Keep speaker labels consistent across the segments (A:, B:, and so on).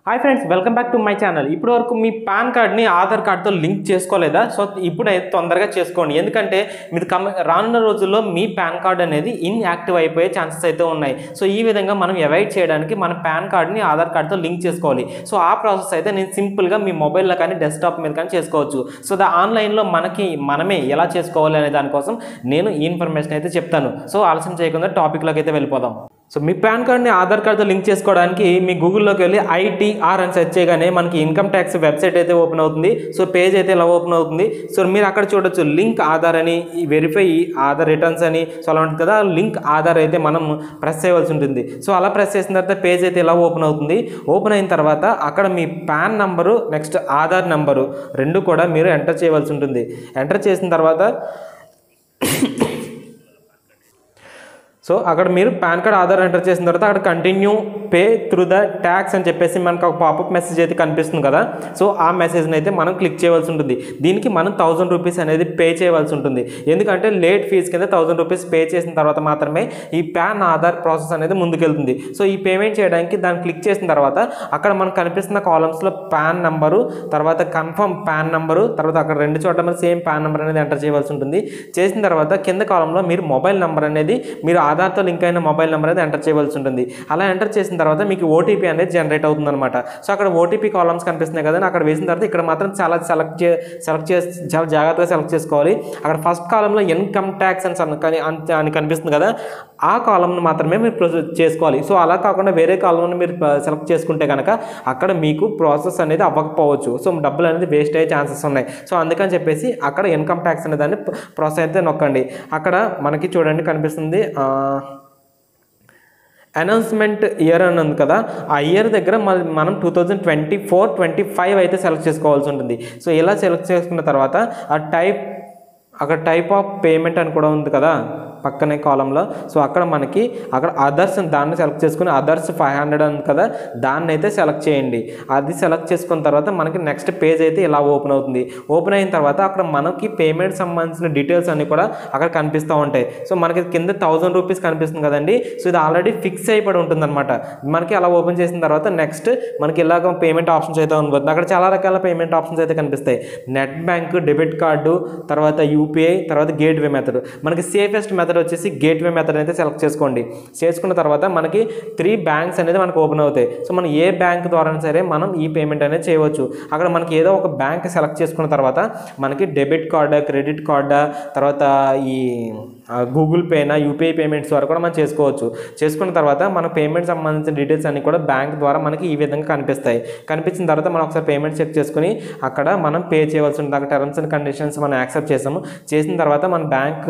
A: hi friends welcome back to my channel ఇప్పటి వరకు మీ పాన్ కార్డ్ని ఆధార్ కార్డ్తో లింక్ చేసుకోలేదా సో ఇప్పుడైతే తొందరగా చేసుకోండి ఎందుకంటే మీరు కమ రానున్న రోజుల్లో మీ పాన్ కార్డ్ అనేది ఇన్యాక్టివ్ అయిపోయే ఛాన్సెస్ అయితే ఉన్నాయి సో ఈ విధంగా మనం అవాయిడ్ చేయడానికి మన పాన్ కార్డ్ని ఆధార్ కార్డ్తో లింక్ చేసుకోవాలి సో ఆ ప్రాసెస్ అయితే నేను సింపుల్గా మీ మొబైల్లో కానీ డెస్క్టాప్ మీద కానీ చేసుకోవచ్చు సో దా ఆన్లైన్లో మనకి మనమే ఎలా చేసుకోవాలి అనే దానికోసం నేను ఈ ఇన్ఫర్మేషన్ అయితే చెప్తాను సో ఆలస్యం చేయకుండా టాపిక్లోకి అయితే వెళ్ళిపోదాం సో మీ పాన్ కార్డ్ని ఆధార్ కార్డ్తో లింక్ చేసుకోవడానికి మీ గూగుల్లోకి వెళ్ళి ఐటీఆర్ అని సెర్చ్ చేయగానే మనకి ఇన్కమ్ ట్యాక్స్ వెబ్సైట్ అయితే ఓపెన్ అవుతుంది సో పేజ్ అయితే ఇలా ఓపెన్ అవుతుంది సో మీరు అక్కడ చూడొచ్చు లింక్ ఆధార్ అని వెరిఫై ఆధార్ రిటర్న్స్ అని సో అలా ఉంటుంది కదా లింక్ ఆధార్ అయితే మనం ప్రెస్ చేయవలసి ఉంటుంది సో అలా ప్రెస్ చేసిన తర్వాత పేజ్ అయితే ఇలా ఓపెన్ అవుతుంది ఓపెన్ అయిన తర్వాత అక్కడ మీ pan number next Aadhaar number రెండు కూడా మీరు ఎంటర్ చేయవలసి ఉంటుంది ఎంటర్ చేసిన తర్వాత సో అక్కడ మీరు పాన్ కార్డ్ ఆధార్ ఎంటర్ చేసిన తర్వాత అక్కడ continue pay through the tax అని చెప్పేసి మనకు ఒక పాపప్ మెసేజ్ అయితే కనిపిస్తుంది కదా సో ఆ మెసేజ్ని అయితే మనం క్లిక్ చేయవలసి ఉంటుంది దీనికి మనం థౌజండ్ రూపీస్ అనేది పే చేయవలసి ఉంటుంది ఎందుకంటే లేట్ ఫీజు కింద థౌజండ్ రూపీస్ పే చేసిన తర్వాత మాత్రమే ఈ పాన్ ఆధార్ ప్రాసెస్ అనేది ముందుకెళ్తుంది సో ఈ పేమెంట్ చేయడానికి దాన్ని క్లిక్ చేసిన తర్వాత అక్కడ మనకు కనిపిస్తున్న కాలమ్స్లో పాన్ నంబరు తర్వాత కన్ఫర్మ్ పాన్ నంబరు తర్వాత అక్కడ రెండు చోట్ల మరి సేమ్ పాన్ నెంబర్ అనేది ఎంటర్ చేయవలసి ఉంటుంది చేసిన తర్వాత కింద కాలంలో మీరు మొబైల్ నెంబర్ అనేది మీరు ఆధార్తో లింక్ అయిన మొబైల్ నెంబర్ అనేది ఎంటర్ చేయవలసి ఉంటుంది అలా ఎంటర్ చేసిన తర్వాత మీకు ఓటీపీ అనేది జనరేట్ అవుతుంది అనమాట సో అక్కడ ఓటీపీ కాలమ్స్ కనిపిస్తున్నాయి కదా అక్కడ వేసిన తర్వాత ఇక్కడ మాత్రం చాలా సెలెక్ట్ చే సెలెక్ట్ చేసి చాలా జాగ్రత్తగా సెలెక్ట్ చేసుకోవాలి అక్కడ ఫస్ట్ కాలంలో ఇన్కమ్ ట్యాక్స్ అని సన్- అని అని- అని కనిపిస్తుంది కదా ఆ కాలంను మాత్రమే మీరు ప్రొసీడ్ చేసుకోవాలి సో అలా కాకుండా వేరే కాలంలో మీరు సెలెక్ట్ చేసుకుంటే కనుక అక్కడ మీకు ప్రాసెస్ అనేది అవ్వకపోవచ్చు సో డబ్బులు అనేది వేస్ట్ అయ్యే ఛాన్సెస్ ఉన్నాయి సో అందుకని చెప్పేసి అక్కడ ఇన్కమ్ ట్యాక్స్ అనే దాన్ని ప్రాసెస్ అయితే నొక్కండి అక్కడ మనకి చూడండి కనిపిస్తుంది ఆ, అనౌన్స్మెంట్ ఇయర్ అని ఉంది కదా ఆ ఇయర్ దగ్గర మన- మనం two thousand twenty four twenty five అయితే సెలెక్ట్ చేసుకోవాల్సి ఉంటుంది సో ఇలా సెలెక్ట్ చేసుకున్న తర్వాత ఆ టైప్ అక్కడ టైప్ ఆఫ్ పేమెంట్ అని కూడా ఉంది కదా పక్కనే కాలంలో సో అక్కడ మనకి అక్కడ అదర్స్ దాన్ని సెలెక్ట్ చేసుకుని అదర్స్ ఫైవ్ హండ్రెడ్ ఉంది కదా దాన్ని అయితే సెలెక్ట్ చేయండి అది సెలెక్ట్ చేసుకున్న తర్వాత మనకి నెక్స్ట్ పేజ్ అయితే ఇలా ఓపెన్ అవుతుంది ఓపెన్ అయిన తర్వాత అక్కడ మనకి పేమెంట్ సంబంధించిన డీటెయిల్స్ అన్ని కూడా అక్కడ కనిపిస్తూ ఉంటాయి సో మనకి కింద థౌజండ్ రూపీస్ కనిపిస్తుంది కదండి సో ఇది ఆల్రెడీ ఫిక్స్ అయిపడి ఉంటుంది అనమాట మనకి అలా ఓపెన్ చేసిన తర్వాత నెక్స్ట్ మనకి ఇలాగ పేమెంట్ ఆప్షన్స్ అయితే ఉంటుంది అక్కడ చాలా రకాల పేమెంట్ ఆప్షన్స్ అయితే కనిపిస్తాయి నెట్ బ్యాంక్ డెబిట్ కార్డు తర్వాత యూపీఐ తర్వాత గేట్వే మెథడ్ మనకి సేఫెస్ట్ మెథడ్ వచ్చేసి గేట్వే మెథడ్ అయితే సెలెక్ట్ చేసుకోండి చేసుకున్న తర్వాత మనకి త్రీ బ్యాంక్స్ అనేది మనకు ఓపెన్ అవుతాయి సో మనం ఏ బ్యాంక్ ద్వారా సరే మనం ఈ పేమెంట్ అనేది చేయవచ్చు అక్కడ మనకి ఏదో ఒక బ్యాంక్ సెలెక్ట్ చేసుకున్న తర్వాత మనకి డెబిట్ కార్డా క్రెడిట్ కార్డా తర్వాత ఈ గూగుల్ పేనా యూపీఐ పేమెంట్స్ ద్వారా కూడా మనం చేసుకోవచ్చు చేసుకున్న తర్వాత మన పేమెంట్ సంబంధించిన డీటెయిల్స్ అన్ని కూడా బ్యాంక్ ద్వారా మనకి ఈ విధంగా కనిపిస్తాయి కనిపించిన తర్వాత మనం ఒకసారి పేమెంట్ చెక్ చేసుకుని అక్కడ మనం పే చేయవలసి ఉంటుంది అక్కడ టర్మ్స్ అండ్ కండిషన్స్ మనం యాక్సెప్ట్ చేసాము చేసిన తర్వాత మన బ్యాంక్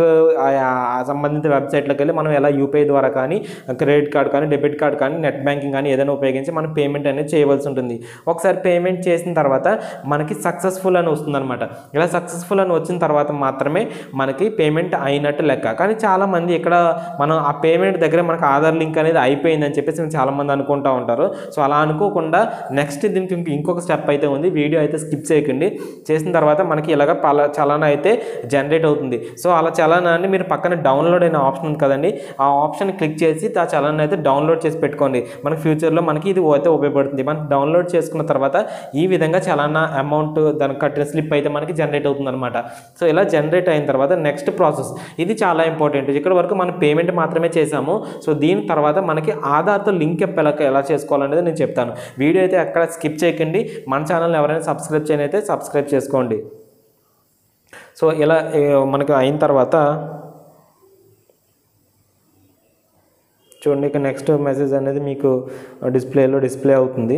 A: సంబంధిత వెబ్సైట్లోకి వెళ్ళి మనం ఎలా యూపీఐ ద్వారా కానీ క్రెడిట్ కార్డ్ కానీ డెబిట్ కార్డ్ కానీ నెట్ బ్యాంకింగ్ కానీ ఏదైనా ఉపయోగించి మనం పేమెంట్ అనేది చేయవలసి ఉంటుంది ఒకసారి పేమెంట్ చేసిన తర్వాత మనకి సక్సెస్ఫుల్ అని వస్తుందన్నమాట ఇలా సక్సెస్ఫుల్ అని వచ్చిన తర్వాత మాత్రమే మనకి పేమెంట్ అయినట్టు లెక్క కానీ చాలామంది ఇక్కడ మనం ఆ పేమెంట్ దగ్గర మనకు ఆధార్ లింక్ అనేది అయిపోయిందని చెప్పేసి చాలామంది అనుకుంటూ ఉంటారు సో అలా అనుకోకుండా నెక్స్ట్ దీనికి ఇంక- ఇంకొక స్టెప్ అయితే ఉంది వీడియో అయితే స్కిప్ చేయకండి చేసిన తర్వాత మనకి ఇలాగ పల చలానా అయితే జనరేట్ అవుతుంది సో అలా చలానాన్ని మీరు పక్కన డౌన్లోడ్ అయిన ఆప్షన్ ఉంది కదండి ఆ ఆప్షన్ క్లిక్ చేసి ఆ చలానా అయితే డౌన్లోడ్ చేసి పెట్టుకోండి మనకి ఫ్యూచర్లో మనకి ఇది అయితే ఉపయోగపడుతుంది మనం డౌన్లోడ్ చేసుకున్న తర్వాత ఈ విధంగా చలానా అమౌంట్ దానికి కట్టిన స్లిప్ అయితే మనకి జనరేట్ అవుతుంది అనమాట సో ఇలా జనరేట్ అయిన తర్వాత నెక్స్ట్ ప్రాసెస్ ఇది చాలా ఇంపార్టెంట్ ఇక్కడ వరకు మనం పేమెంట్ మాత్రమే చేసాము సో దీని తర్వాత మనకి ఆధార్తో లింక్ అప్ ఎలా ఎలా చేసుకోవాలనేది నేను చెప్తాను వీడియో అయితే ఎక్కడ స్కిప్ చేయకండి మన ఛానల్ని ఎవరైనా సబ్స్క్రైబ్ చేయని అయితే సబ్స్క్రైబ్ చేసుకోండి సో ఇలా ఏ, మనకి అయిన తర్వాత చూడండి ఇక నెక్స్ట్ మెసేజ్ అనేది మీకు డిస్ప్లేలో డిస్ప్లే అవుతుంది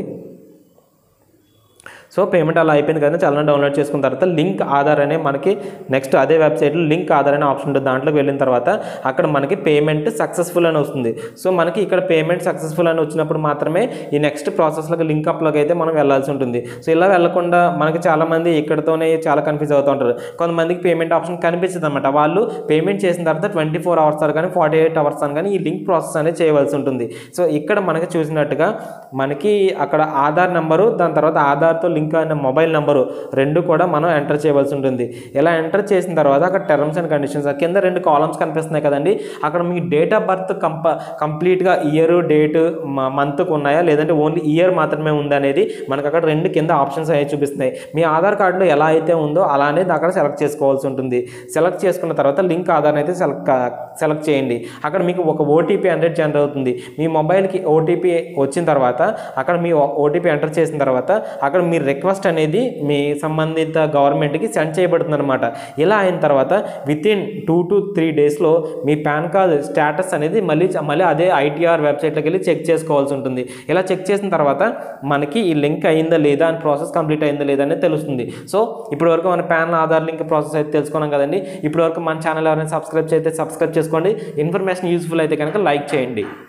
A: సో పేమెంట్ అలా అయిపోయింది కదా చాలా డౌన్లోడ్ చేసుకున్న తర్వాత లింక్ ఆధార్ అనే మనకి నెక్స్ట్ అదే వెబ్సైట్లో లింక్ ఆధార్ అనే ఆప్షన్ ఉంటుంది దాంట్లోకి వెళ్ళిన తర్వాత అక్కడ మనకి పేమెంట్ సక్సెస్ఫుల్ అని వస్తుంది సో మనకి ఇక్కడ పేమెంట్ సక్సెస్ఫుల్ అని వచ్చినప్పుడు మాత్రమే ఈ నెక్స్ట్ ప్రాసెస్లోకి లింక్ అప్లోకి అయితే మనం వెళ్ళాల్సి ఉంటుంది సో ఇలా వెళ్ళకుండా మనకి చాలామంది ఇక్కడతోనే చాలా కన్ఫ్యూజ్ అవుతూ ఉంటారు కొంతమందికి పేమెంట్ ఆప్షన్ కనిపించదు అనమాట వాళ్ళు పేమెంట్ చేసిన తర్వాత ట్వంటీ ఫోర్ అవర్స్ కానీ ఫార్టీ ఎయిట్ అవర్స్ అని కానీ ఈ లింక్ ప్రాసెస్ అనేది చేయవలసి ఉంటుంది సో ఇక్కడ మనకి చూసినట్టుగా మనకి అక్కడ ఆధార్ నెంబరు దాని తర్వాత ఆధార్తో లింక్ లింక్ అయిన మొబైల్ నెంబరు రెండు కూడా మనం ఎంటర్ చేయవలసి ఉంటుంది ఇలా ఎంటర్ చేసిన తర్వాత అక్కడ టర్మ్స్ అండ్ కండిషన్స్ కింద రెండు కాలమ్స్ కనిపిస్తున్నాయి కదండి అక్కడ మీ డేట్ ఆఫ్ బర్త్ కంప కంప్లీట్గా ఇయర్ డేట్ మంత్కు ఉన్నాయా లేదంటే ఓన్లీ ఇయర్ మాత్రమే ఉందా అనేది మనకు అక్కడ రెండు కింద ఆప్షన్స్ అనేవి చూపిస్తున్నాయి మీ ఆధార్ కార్డులో ఎలా అయితే ఉందో అలానే అక్కడ సెలెక్ట్ చేసుకోవాల్సి ఉంటుంది సెలెక్ట్ చేసుకున్న తర్వాత లింక్ ఆధార్ అయితే సెలెక్ట్ సెలెక్ట్ చేయండి అక్కడ మీకు ఒక ఓటీపీ హండ్రెడ్ జనరేట్ అవుతుంది మీ మొబైల్కి ఓటీపీ వచ్చిన తర్వాత అక్కడ మీ ఓటీపీ ఎంటర్ చేసిన తర్వాత అక్కడ మీ రిక్వెస్ట్ అనేది మీ సంబంధిత గవర్నమెంట్కి సెండ్ చేయబడుతుంది అనమాట ఇలా అయిన తర్వాత within two to three డేస్లో మీ పాన్ కార్డ్ స్టేటస్ అనేది మళ్ళీ మళ్ళీ అదే ఐటీఆర్ వెబ్సైట్లోకి వెళ్ళి చెక్ చేసుకోవాల్సి ఉంటుంది ఇలా చెక్ చేసిన తర్వాత మనకి ఈ లింక్ అయిందా లేదా అని ప్రాసెస్ కంప్లీట్ అయిందా లేదా అనేది తెలుస్తుంది సో ఇప్పటివరకు మన పాన్ ఆధార్ లింక్ ప్రాసెస్ అయితే తెలుసుకున్నాం కదండి ఇప్పటివరకు మన ఛానల్ ఎవరైనా సబ్స్క్రైబ్ చేస్తే సబ్స్క్రైబ్ చేసుకోండి ఇన్ఫర్మేషన్ యూస్ఫుల్ అయితే కనుక లైక్ చేయండి